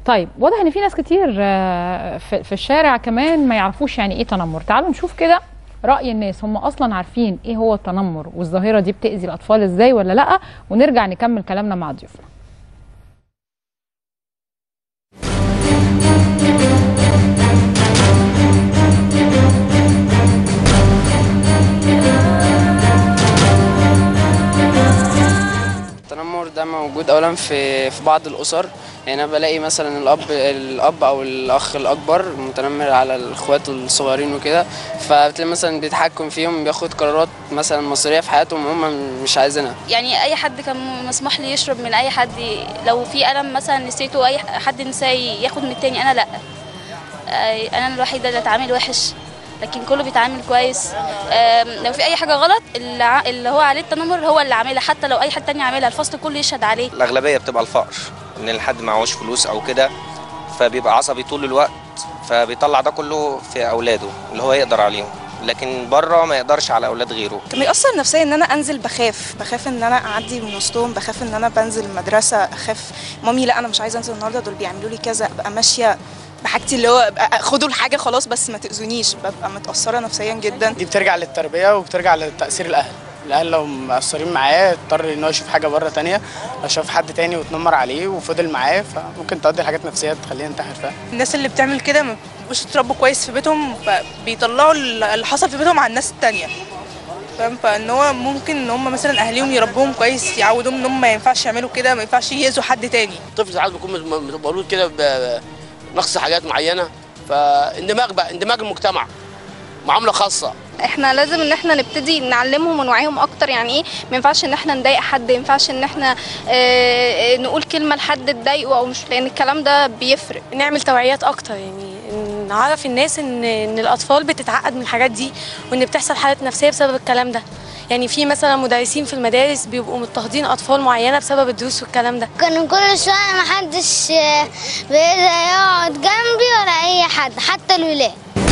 طيب واضح ان في ناس كتير آه، في في الشارع كمان ما يعرفوش يعني ايه تنمر تعالوا نشوف كده راي الناس هم اصلا عارفين ايه هو التنمر والظاهره دي بتاذي الاطفال ازاي ولا لا ونرجع نكمل كلامنا مع ضيوفنا التنمر ده موجود اولا في في بعض الاسر يعني انا بلاقي مثلا الاب الاب او الاخ الاكبر متنمر على الاخوات الصغيرين وكده فبتلاقي مثلا بيتحكم فيهم بياخد قرارات مثلا مصيريه في حياتهم هم مش عايزينها يعني اي حد كان مسموح لي يشرب من اي حد لو في قلم مثلا نسيته اي حد نساه ياخد من التاني انا لا آه، انا الوحيده اللي اتعامل وحش لكن كله بيتعامل كويس آم، لو في اي حاجه غلط اللي ع- اللي هو عليه التنمر هو اللي عاملها حتى لو اي حد تاني عاملها الفصل كله يشهد عليه الاغلبيه بتبقى الفقر ان الحد معهوش فلوس او كده فبيبقى عصبي طول الوقت فبيطلع ده كله في اولاده اللي هو يقدر عليهم لكن بره ما يقدرش على اولاد غيره كان بيأثر نفسيا ان انا انزل بخاف بخاف ان انا اعدي من وسطهم بخاف ان انا بنزل المدرسه اخاف مامي لا انا مش عايزه انزل النهارده دول بيعملوا لي كذا ابقى ماشيه بحاجتي اللي هو أبقى خدوا الحاجه خلاص بس ما تاذونيش ببقى متاثره نفسيا جدا دي بترجع للتربيه وبترجع لتاثير الاهل الاهل لو مقصرين معاه اضطر ان هو يشوف حاجه بره تانية لو شاف حد تاني واتنمر عليه وفضل معاه فممكن تؤدي لحاجات نفسيه تخليه ينتحر فاهم الناس اللي بتعمل كده ما بيبقوش اتربوا كويس في بيتهم فبيطلعوا اللي حصل في بيتهم على الناس التانية فاهم فان هو ممكن ان هم مثلا اهاليهم يربوهم كويس يعودوهم ان هم ما ينفعش يعملوا كده ما ينفعش يأذوا حد تاني الطفل ساعات بيكون م- مولود كده ب- بنقص حاجات معينه فاندماج بقى اندماج المجتمع معامله خاصه احنا لازم ان احنا نبتدي نعلمهم ونوعيهم اكتر يعني ايه ما ينفعش ان احنا نضايق حد ما ينفعش ان احنا اه نقول كلمه لحد تضايقه او مش لان الكلام ده بيفرق نعمل توعيات اكتر يعني نعرف الناس ان ان الاطفال بتتعقد من الحاجات دي وان بتحصل حالات نفسيه بسبب الكلام ده يعني في مثلا مدرسين في المدارس بيبقوا مضطهدين اطفال معينه بسبب الدروس والكلام ده كانوا كل شوية محدش بيقدر يقعد جنبي ولا أي حد حتى الولاد